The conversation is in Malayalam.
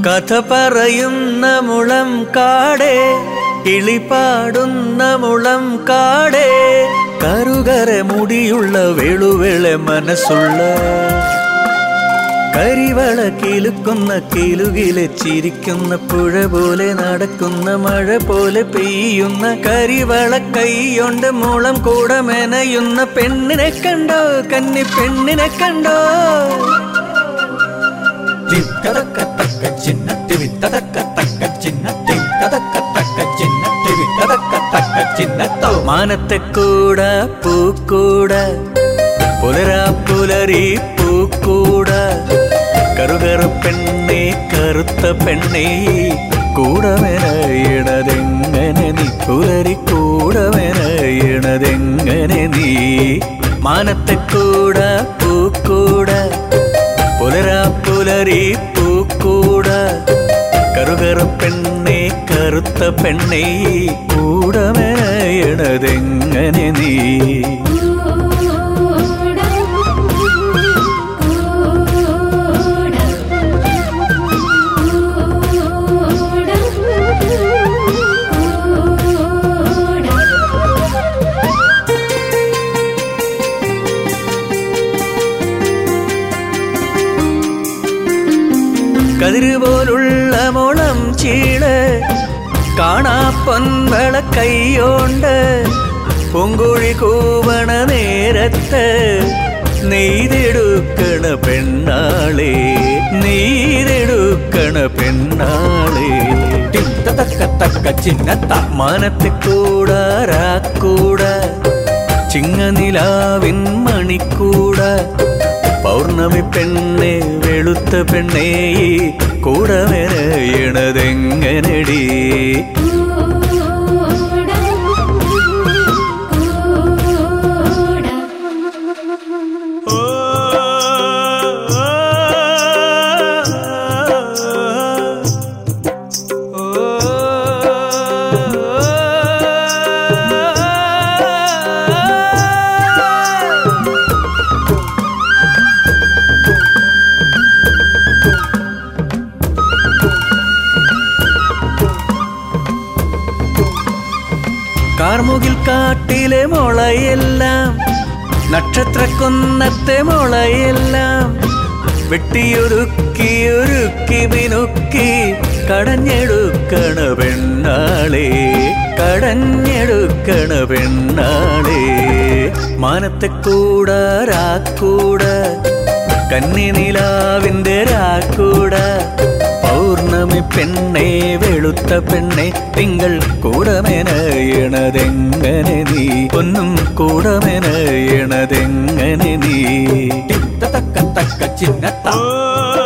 കഥ പറയുന്ന മുളം കാടേ കിളിപാടുന്ന മുളം കാടേ കറുകര മുടിയുള്ള വെളുവെള മനസ്സുള്ള കരിവള കിലുക്കുന്ന കിലുകിലെ ചിരിക്കുന്ന പുഴ പോലെ നടക്കുന്ന മഴ പോലെ പെയ്യുന്ന കരിവള കൈയൊണ്ട് മുളം കൂടെ മെനയുന്ന പെണ്ണിനെ കണ്ടോ കന്നി പെണ്ണിനെ കണ്ടോ തിത്തതക്കത്തക്ക ചിന്നത്തി വിത്തതക്കത്തക്ക ചിന്നത്തി തതക്കത്തക്ക ചിന്നത്തി വിത്തതക്കത്തക്ക ചിന്നത്തോ മാനത്തെ കൂട പൂക്കൂട പുലരാ പുലരി പൂക്കൂട കറുകറ പെണ്ണെ കറുത്ത പെണ്ണെ കൂടമെനയണതെങ്ങനെ നീ പുലരി കൂടമെനയണതെങ്ങനെ നീ മാനത്തെ കൂട പൂക്കൂട പുലരാ പുലരി പൂക്കൂട കറുകറ പെണ്ണെ കറുത്ത പെണ്ണെ കൂടമെനയണതെങ്ങനെ നീ കതിരുപോലുള്ള മുളം ചീള് കാണാ പൊൻവള കൈയോണ്ട് പൂങ്കുഴി കൂവണ നേരത്ത് നെയ്തെടുക്കണ പെണ്ണാളെ നെയ്തെടുക്കണ പെണ്ണാളെ തിത്തതക്കത്തക്ക ചിന്നത്ത മാനത്തെ കൂടാരാക്കൂട ചിങ്ങനിലാവിൻ മണിക്കൂട പൗർണമി പെണ്ണെ വെളുത്ത പെണ്ണേ കൂടമെനയണതെങ്ങനെടി കാർമുകിൽ കാട്ടിലെ മുളയെല്ലാം നക്ഷത്രക്കുന്നത്തെ മുളയെല്ലാം വെട്ടിയൊരുക്കി ഒരുക്കി മിനുക്കി കടഞ്ഞെടുക്കണ പെണ്ണാളെ കടഞ്ഞെടുക്കണ പെണ്ണാളെ മാനത്തെ കൂടാരാക്കൂട കന്നി നിലാവിന്റെ രാക്കൂട പൗർണമി പെണ്ണെ വെളുത്ത പെണ്ണെ തിങ്കൾ കൂടമെനയണതെങ്ങനെ നീ ഒന്നും കൂടമെനയണതെങ്ങനെ നീ തിത്തതക്കത്തക്ക ചിന്നത്ത ഓ